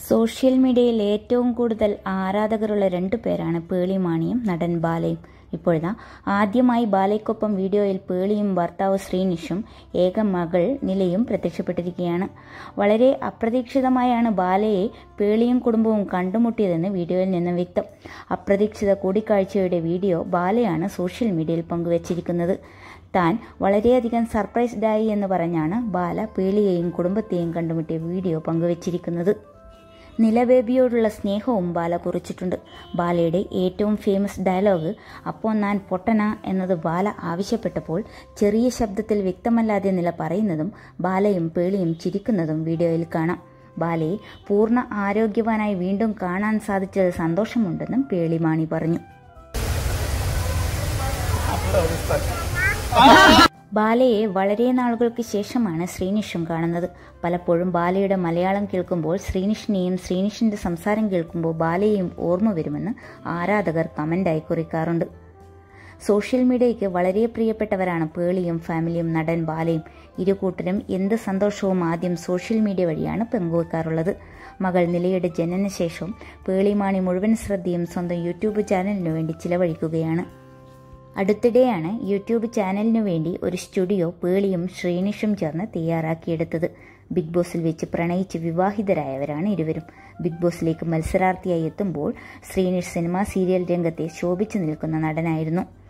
social മീഡിയയിൽ ഏറ്റവും കൂടുതൽ ആരാധകരുള്ള രണ്ടു പേരാണ് പേളിമാണിയും നടൻ ബാലയും ഇപ്പോഴാ ആദ്യമായി ബാലയ്ക്കൊപ്പം വീഡിയോയിൽ പേളിയും ഭർത്താവ് ശ്രീനിഷും ഏക മകൾ നിലയും പ്രത്യക്ഷപ്പെട്ടിരിക്കുകയാണ് വളരെ അപ്രതീക്ഷിതമായാണ് ബാലയെ പേളിയും കുടുംബവും കണ്ടുമുട്ടിയതെന്ന് വീഡിയോയിൽ നിന്ന് വ്യക്തം അപ്രതീക്ഷിത കൂടിക്കാഴ്ചയുടെ വീഡിയോ ബാലയാണ് സോഷ്യൽ മീഡിയയിൽ പങ്കുവച്ചിരിക്കുന്നത് താൻ വളരെയധികം സർപ്രൈസ്ഡായി എന്ന് പറഞ്ഞാണ് ബാല പേളിയെയും കുടുംബത്തെയും കണ്ടുമുട്ടിയ വീഡിയോ പങ്കുവച്ചിരിക്കുന്നത് നിലബേബിയോടുള്ള സ്നേഹവും ബാല കുറിച്ചിട്ടുണ്ട് ബാലയുടെ ഏറ്റവും ഫേമസ് ഡയലോഗ് അപ്പോൾ ഞാൻ പൊട്ടന എന്നത് ബാല ആവശ്യപ്പെട്ടപ്പോൾ ചെറിയ ശബ്ദത്തിൽ വ്യക്തമല്ലാതെ നില പറയുന്നതും ബാലയും പേളിയും ചിരിക്കുന്നതും വീഡിയോയിൽ കാണാം ബാലയെ പൂർണ്ണ ആരോഗ്യവാനായി വീണ്ടും കാണാൻ സാധിച്ചത് സന്തോഷമുണ്ടെന്നും പേളിമാണി പറഞ്ഞു ബാലയെ വളരെ നാളുകൾക്ക് ശേഷമാണ് ശ്രീനിഷും കാണുന്നത് പലപ്പോഴും ബാലയുടെ മലയാളം കേൾക്കുമ്പോൾ ശ്രീനിഷിനെയും ശ്രീനിഷിന്റെ സംസാരം കേൾക്കുമ്പോൾ ബാലയെയും ഓർമ്മ വരുമെന്ന് ആരാധകർ കമന്റായി കുറിക്കാറുണ്ട് സോഷ്യൽ മീഡിയയ്ക്ക് വളരെ പ്രിയപ്പെട്ടവരാണ് പേളിയും ഫാമിലിയും നടൻ ബാലയും ഇരു കൂട്ടരും എന്ത് സന്തോഷവും ആദ്യം സോഷ്യൽ മീഡിയ വഴിയാണ് പങ്കുവെക്കാറുള്ളത് മകൾ നിലയുടെ ജനനശേഷവും പേളിമാണി മുഴുവൻ ശ്രദ്ധയും സ്വന്തം യൂട്യൂബ് ചാനലിനു വേണ്ടി ചിലവഴിക്കുകയാണ് അടുത്തിടെയാണ് യൂട്യൂബ് ചാനലിനു വേണ്ടി ഒരു സ്റ്റുഡിയോ പേളിയും ശ്രീനിഷും ചേർന്ന് തയ്യാറാക്കിയെടുത്തത് ബിഗ് ബോസിൽ വെച്ച് പ്രണയിച്ച് വിവാഹിതരായവരാണ് ഇരുവരും ബിഗ് ബോസിലേക്ക് മത്സരാർത്ഥിയായി എത്തുമ്പോൾ ശ്രീനിഷ് സിനിമാ സീരിയൽ രംഗത്തെ ശോഭിച്ചു നിൽക്കുന്ന നടനായിരുന്നു